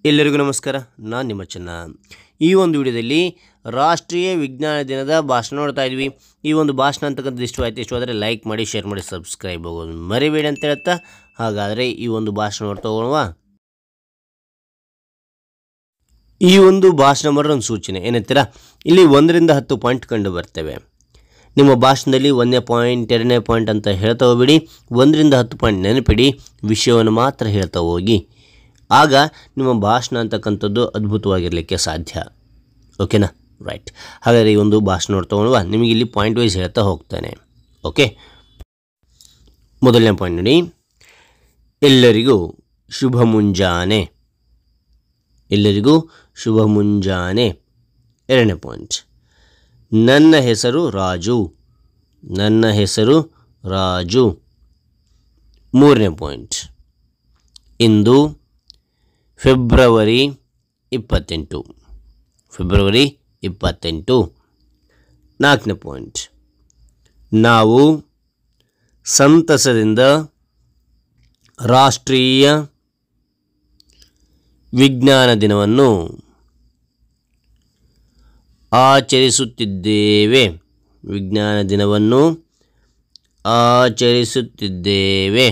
ಎಲ್ಲರಿಗೂ ನಮಸ್ಕಾರ ನಾನು ನಿಮ್ಮ ಚೆನ್ನ ಈ ಒಂದು ವಿಡಿಯೋದಲ್ಲಿ ರಾಷ್ಟ್ರೀಯ ವಿಜ್ಞಾನ ದಿನದ ಭಾಷಣ ನೋಡ್ತಾ ಇದ್ವಿ ಈ ಒಂದು ಭಾಷಣ ಅಂತಕ್ಕಂಥದ್ದು ಇಷ್ಟ ಆಯ್ತು ಇಷ್ಟವಾದರೆ ಲೈಕ್ ಮಾಡಿ ಶೇರ್ ಮಾಡಿ ಸಬ್ಸ್ಕ್ರೈಬ್ ಆಗೋದು ಮರಿಬೇಡಿ ಅಂತ ಹೇಳ್ತಾ ಹಾಗಾದರೆ ಈ ಒಂದು ಭಾಷಣ ನೋಡ್ತಾ ಹೋಗೋಣವಾ ಈ ಒಂದು ಭಾಷಣ ಮಾಡೋ ಒಂದು ಸೂಚನೆ ಏನಂತೀರಾ ಇಲ್ಲಿ ಒಂದರಿಂದ ಹತ್ತು ಪಾಯಿಂಟ್ ಕಂಡು ಬರ್ತವೆ ನಿಮ್ಮ ಭಾಷಣದಲ್ಲಿ ಒಂದನೇ ಪಾಯಿಂಟ್ ಎರಡನೇ ಪಾಯಿಂಟ್ ಅಂತ ಹೇಳ್ತಾ ಹೋಗ್ಬಿಡಿ ಒಂದರಿಂದ ಹತ್ತು ಪಾಯಿಂಟ್ ನೆನಪಿಡಿ ವಿಷಯವನ್ನು ಮಾತ್ರ ಹೇಳ್ತಾ ಹೋಗಿ ಆಗ ನಿಮ್ಮ ಭಾಷಣ ಅಂತಕ್ಕಂಥದ್ದು ಅದ್ಭುತವಾಗಿರಲಿಕ್ಕೆ ಸಾಧ್ಯ ಓಕೆನಾ ರೈಟ್ ಹಾಗಾದರೆ ಈ ಒಂದು ಭಾಷಣ ನೋಡ್ತಾ ನಿಮಗೆ ಇಲ್ಲಿ ಪಾಯಿಂಟ್ ವೈಸ್ ಹೇಳ್ತಾ ಹೋಗ್ತಾನೆ ಓಕೆ ಮೊದಲನೇ ಪಾಯಿಂಟ್ ನೋಡಿ ಎಲ್ಲರಿಗೂ ಶುಭ ಮುಂಜಾನೆ ಎಲ್ಲರಿಗೂ ಶುಭ ಮುಂಜಾನೆ ಎರಡನೇ ಪಾಯಿಂಟ್ ನನ್ನ ಹೆಸರು ರಾಜು ನನ್ನ ಹೆಸರು ರಾಜು ಮೂರನೇ ಪಾಯಿಂಟ್ ಇಂದು ಫೆಬ್ರವರಿ ಇಪ್ಪತ್ತೆಂಟು ಫೆಬ್ರವರಿ ಇಪ್ಪತ್ತೆಂಟು ನಾಲ್ಕನೇ ಪಾಯಿಂಟ್ ನಾವು ಸಂತಸದಿಂದ ರಾಷ್ಟ್ರೀಯ ವಿಜ್ಞಾನ ದಿನವನ್ನು ಆಚರಿಸುತ್ತಿದ್ದೇವೆ ವಿಜ್ಞಾನ ದಿನವನ್ನು ಆಚರಿಸುತ್ತಿದ್ದೇವೆ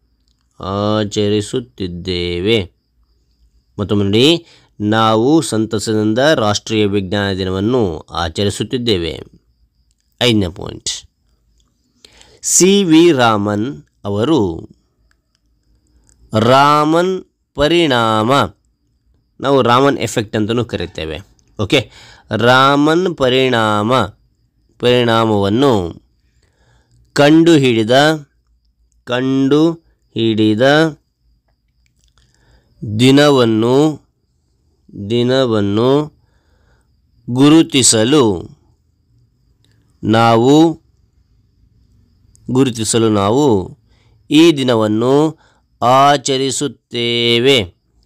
ಆಚರಿಸುತ್ತಿದ್ದೇವೆ ಮತ್ತೊಮ್ಮೆ ನೋಡಿ ನಾವು ಸಂತಸದಿಂದ ರಾಷ್ಟ್ರೀಯ ವಿಜ್ಞಾನ ದಿನವನ್ನು ಆಚರಿಸುತ್ತಿದ್ದೇವೆ ಐದನೇ ಪಾಯಿಂಟ್ ಸಿ ವಿ ರಾಮನ್ ಅವರು ರಾಮನ್ ಪರಿಣಾಮ ನಾವು ರಾಮನ್ ಎಫೆಕ್ಟ್ ಅಂತಲೂ ಕರಿತೇವೆ ಓಕೆ ರಾಮನ್ ಪರಿಣಾಮ ಪರಿಣಾಮವನ್ನು ಕಂಡುಹಿಡಿದ ಕಂಡು ಹಿಡಿದ ದಿನವನ್ನು ದಿನವನ್ನು ಗುರುತಿಸಲು ನಾವು ಗುರುತಿಸಲು ನಾವು ಈ ದಿನವನ್ನು ಆಚರಿಸುತ್ತೇವೆ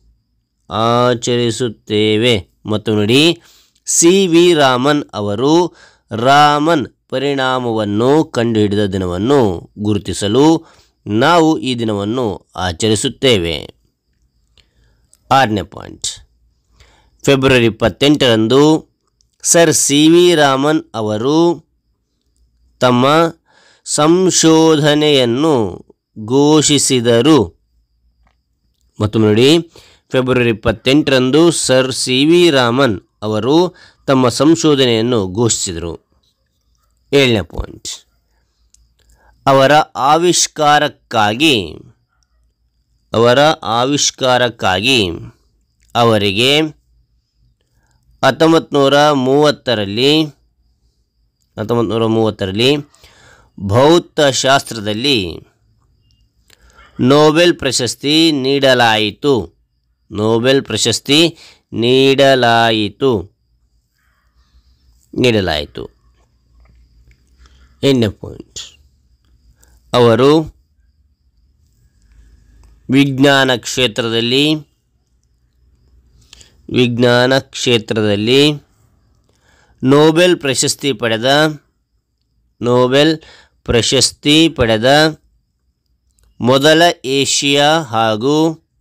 ಆಚರಿಸುತ್ತೇವೆ ಮತ್ತು ನೋಡಿ ಸಿ ವಿ ರಾಮನ್ ಅವರು ರಾಮನ್ ಪರಿಣಾಮವನ್ನು ಕಂಡುಹಿಡಿದ ದಿನವನ್ನು ಗುರುತಿಸಲು ನಾವು ಈ ದಿನವನ್ನು ಆಚರಿಸುತ್ತೇವೆ ಆರನೇ ಪಾಯಿಂಟ್ ಫೆಬ್ರವರಿ ಇಪ್ಪತ್ತೆಂಟರಂದು ಸರ್ ಸಿ ವಿ ರಾಮನ್ ಅವರು ತಮ್ಮ ಸಂಶೋಧನೆಯನ್ನು ಘೋಷಿಸಿದರು ಮತ್ತು ನೋಡಿ ಫೆಬ್ರವರಿ ಇಪ್ಪತ್ತೆಂಟರಂದು ಸರ್ ಸಿ ವಿ ರಾಮನ್ ಅವರು ತಮ್ಮ ಸಂಶೋಧನೆಯನ್ನು ಘೋಷಿಸಿದರು ಏಳನೇ ಪಾಯಿಂಟ್ ಅವರ ಆವಿಷ್ಕಾರಕ್ಕಾಗಿ ಅವರ ಆವಿಷ್ಕಾರಕ್ಕಾಗಿ ಅವರಿಗೆ ಹತ್ತೊಂಬತ್ತು ನೂರ ಮೂವತ್ತರಲ್ಲಿ ಹತ್ತೊಂಬತ್ತು ನೂರ ಮೂವತ್ತರಲ್ಲಿ ಭೌತಶಾಸ್ತ್ರದಲ್ಲಿ ನೊಬೆಲ್ ಪ್ರಶಸ್ತಿ ನೀಡಲಾಯಿತು ನೊಬೆಲ್ ಪ್ರಶಸ್ತಿ ನೀಡಲಾಯಿತು ನೀಡಲಾಯಿತು ಎಂಟನೇ ಪಾಯಿಂಟ್ ಅವರು ವಿಜ್ಞಾನ ಕ್ಷೇತ್ರದಲ್ಲಿ ವಿಜ್ಞಾನ ಕ್ಷೇತ್ರದಲ್ಲಿ ನೊಬೆಲ್ ಪ್ರಶಸ್ತಿ ಪಡೆದ ನೊಬೆಲ್ ಪ್ರಶಸ್ತಿ ಪಡೆದ ಮೊದಲ ಏಷಿಯಾ ಹಾಗೂ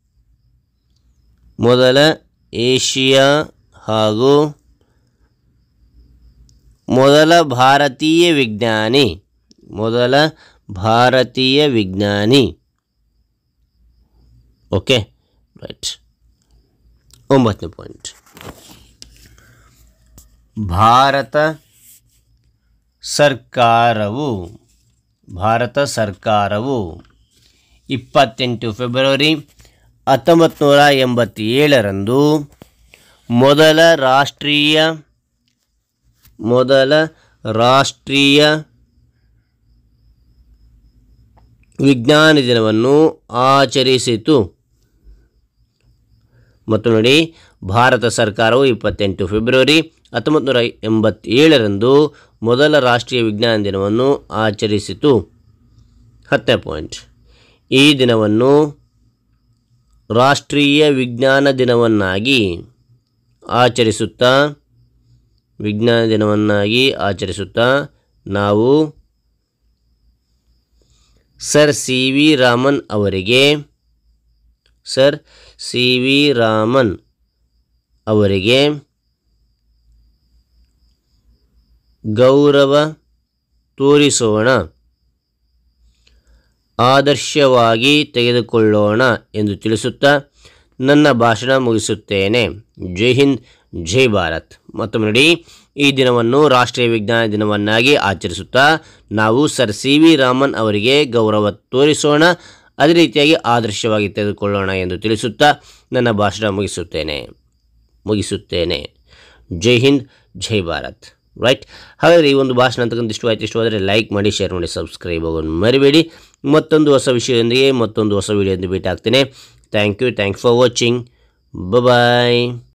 ಮೊದಲ ಏಷಿಯಾ ಹಾಗೂ ಮೊದಲ ಭಾರತೀಯ ವಿಜ್ಞಾನಿ ಮೊದಲ ಭಾರತೀಯ ವಿಜ್ಞಾನಿ ಓಕೆ ರೈಟ್ ಒಂಬತ್ತನೇ ಪಾಯಿಂಟ್ ಭಾರತ ಸರ್ಕಾರವು ಭಾರತ ಸರ್ಕಾರವು ಇಪ್ಪತ್ತೆಂಟು ಫೆಬ್ರವರಿ ಹತ್ತೊಂಬತ್ತು ನೂರ ಎಂಬತ್ತೇಳರಂದು ಮೊದಲ ರಾಷ್ಟ್ರೀಯ ಮೊದಲ ರಾಷ್ಟ್ರೀಯ ವಿಜ್ಞಾನ ದಿನವನ್ನು ಆಚರಿಸಿತು ಮತ್ತು ನೋಡಿ ಭಾರತ ಸರ್ಕಾರವು ಇಪ್ಪತ್ತೆಂಟು ಫೆಬ್ರವರಿ ಹತ್ತೊಂಬತ್ತು ನೂರ ಎಂಬತ್ತೇಳರಂದು ಮೊದಲ ರಾಷ್ಟ್ರೀಯ ವಿಜ್ಞಾನ ದಿನವನ್ನು ಆಚರಿಸಿತು ಹತ್ತನೇ ಪಾಯಿಂಟ್ ಈ ದಿನವನ್ನು ರಾಷ್ಟ್ರೀಯ ವಿಜ್ಞಾನ ದಿನವನ್ನಾಗಿ ಆಚರಿಸುತ್ತಾ ವಿಜ್ಞಾನ ದಿನವನ್ನಾಗಿ ಆಚರಿಸುತ್ತಾ ನಾವು ಸರ್ ಸಿ ವಿ ರಾಮನ್ ಅವರಿಗೆ ಸರ್ ಸಿ ವಿ ರಾಮನ್ ಅವರಿಗೆ ಗೌರವ ತೋರಿಸೋಣ ಆದರ್ಶವಾಗಿ ತೆಗೆದುಕೊಳ್ಳೋಣ ಎಂದು ತಿಳಿಸುತ್ತಾ ನನ್ನ ಭಾಷಣ ಮುಗಿಸುತ್ತೇನೆ ಜೈ ಹಿಂದ್ ಜೈ ಭಾರತ್ ಮತ್ತೊಮ್ಮೆ ನೋಡಿ ಈ ದಿನವನ್ನು ರಾಷ್ಟ್ರೀಯ ವಿಜ್ಞಾನ ದಿನವನ್ನಾಗಿ ಆಚರಿಸುತ್ತಾ ನಾವು ಸರ್ ಸಿ ವಿ ರಾಮನ್ ಅವರಿಗೆ ಗೌರವ ತೋರಿಸೋಣ ಅದೇ ರೀತಿಯಾಗಿ ಆದರ್ಶವಾಗಿ ತೆಗೆದುಕೊಳ್ಳೋಣ ಎಂದು ತಿಳಿಸುತ್ತಾ ನನ್ನ ಭಾಷಣ ಮುಗಿಸುತ್ತೇನೆ ಮುಗಿಸುತ್ತೇನೆ ಜೈ ಹಿಂದ್ ಜೈ ಭಾರತ್ ರೈಟ್ ಹಾಗಾದರೆ ಈ ಒಂದು ಭಾಷಣ ಅಂತಕ್ಕಂಥ ಇಷ್ಟ ಆಯ್ತು ಇಷ್ಟವಾದರೆ ಲೈಕ್ ಮಾಡಿ ಶೇರ್ ಮಾಡಿ ಸಬ್ಸ್ಕ್ರೈಬ್ ಆಗೋದು ಮರಿಬೇಡಿ ಮತ್ತೊಂದು ಹೊಸ ವಿಷಯದೊಂದಿಗೆ ಮತ್ತೊಂದು ಹೊಸ ವಿಡಿಯೋದಿಂದ ಭೇಟಿ ಆಗ್ತೇನೆ thank you thank for watching bye